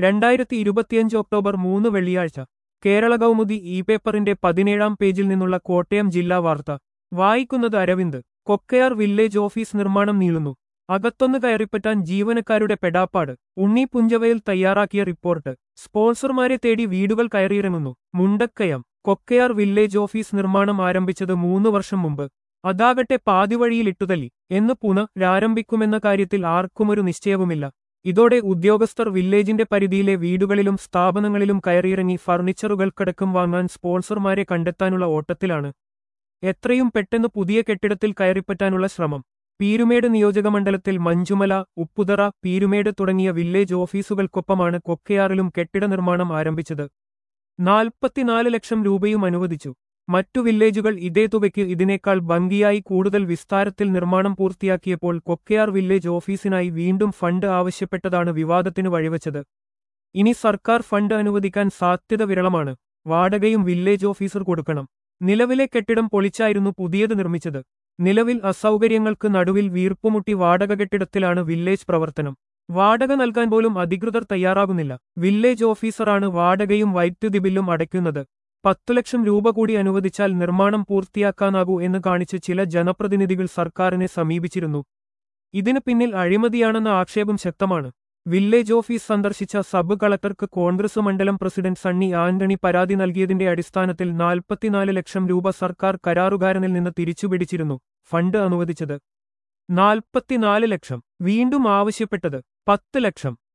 രണ്ടായിരത്തി ഇരുപത്തിയഞ്ച് ഒക്ടോബർ മൂന്ന് വെള്ളിയാഴ്ച കേരള കൗമുദി ഇ പേപ്പറിന്റെ പതിനേഴാം പേജിൽ നിന്നുള്ള കോട്ടയം ജില്ലാ വാർത്ത വായിക്കുന്നത് അരവിന്ദ് കൊക്കയാർ വില്ലേജ് ഓഫീസ് നിർമ്മാണം നീളുന്നു അകത്തൊന്ന് കയറിപ്പറ്റാൻ ജീവനക്കാരുടെ പെടാപ്പാട് ഉണ്ണി പുഞ്ചവയിൽ തയ്യാറാക്കിയ റിപ്പോർട്ട് സ്പോൺസർമാരെ തേടി വീടുകൾ കയറിയിറങ്ങുന്നു മുണ്ടക്കയം കൊക്കയാർ വില്ലേജ് ഓഫീസ് നിർമ്മാണം ആരംഭിച്ചത് മൂന്ന് വർഷം മുമ്പ് അതാകട്ടെ പാതിവഴിയിൽ ഇട്ടുതല്ലി എന്ന് പുനരാരംഭിക്കുമെന്ന കാര്യത്തിൽ ആർക്കുമൊരു നിശ്ചയവുമില്ല ഇതോടെ ഉദ്യോഗസ്ഥർ വില്ലേജിന്റെ പരിധിയിലെ വീടുകളിലും സ്ഥാപനങ്ങളിലും കയറിയിറങ്ങി ഫർണിച്ചറുകൾക്കടക്കം വാങ്ങാൻ സ്പോൺസർമാരെ കണ്ടെത്താനുള്ള ഓട്ടത്തിലാണ് എത്രയും പെട്ടെന്ന് പുതിയ കെട്ടിടത്തിൽ കയറിപ്പറ്റാനുള്ള ശ്രമം പീരുമേട് നിയോജകമണ്ഡലത്തിൽ മഞ്ചുമല ഉപ്പുതറ പീരുമേട് തുടങ്ങിയ വില്ലേജ് ഓഫീസുകൾക്കൊപ്പമാണ് കൊക്കയാറിലും കെട്ടിട നിർമ്മാണം ആരംഭിച്ചത് നാൽപ്പത്തിനാല് ലക്ഷം രൂപയും അനുവദിച്ചു മറ്റു വില്ലേജുകൾ ഇതേ തുകയ്ക്ക് ഇതിനേക്കാൾ ഭംഗിയായി കൂടുതൽ വിസ്താരത്തിൽ നിർമ്മാണം പൂർത്തിയാക്കിയപ്പോൾ കൊക്കയാർ വില്ലേജ് ഓഫീസിനായി വീണ്ടും ഫണ്ട് ആവശ്യപ്പെട്ടതാണ് വിവാദത്തിന് വഴിവെച്ചത് ഇനി സർക്കാർ ഫണ്ട് അനുവദിക്കാൻ സാധ്യത വിരളമാണ് വാടകയും വില്ലേജ് ഓഫീസർ കൊടുക്കണം നിലവിലെ കെട്ടിടം പൊളിച്ചായിരുന്നു പുതിയത് നിർമ്മിച്ചത് നിലവിൽ അസൗകര്യങ്ങൾക്ക് നടുവിൽ വീർപ്പുമുട്ടി വാടക കെട്ടിടത്തിലാണ് വില്ലേജ് പ്രവർത്തനം വാടക നൽകാൻ പോലും അധികൃതർ തയ്യാറാകുന്നില്ല വില്ലേജ് ഓഫീസറാണ് വാടകയും വൈദ്യുതി ബില്ലും അടയ്ക്കുന്നത് പത്തു ലക്ഷം രൂപ കൂടി അനുവദിച്ചാൽ നിർമ്മാണം പൂർത്തിയാക്കാനാകൂ എന്ന് കാണിച്ച് ചില ജനപ്രതിനിധികൾ സർക്കാരിനെ സമീപിച്ചിരുന്നു ഇതിന് പിന്നിൽ അഴിമതിയാണെന്ന ആക്ഷേപം ശക്തമാണ് വില്ലേജ് ഓഫീസ് സന്ദർശിച്ച സബ് കളക്ടർക്ക് കോൺഗ്രസ് മണ്ഡലം പ്രസിഡന്റ് സണ്ണി ആന്റണി പരാതി നൽകിയതിന്റെ അടിസ്ഥാനത്തിൽ നാൽപ്പത്തിനാല് ലക്ഷം രൂപ സർക്കാർ കരാറുകാരനിൽ നിന്ന് തിരിച്ചുപിടിച്ചിരുന്നു ഫണ്ട് അനുവദിച്ചത് നാൽപ്പത്തിനാല് ലക്ഷം വീണ്ടും ആവശ്യപ്പെട്ടത് പത്ത് ലക്ഷം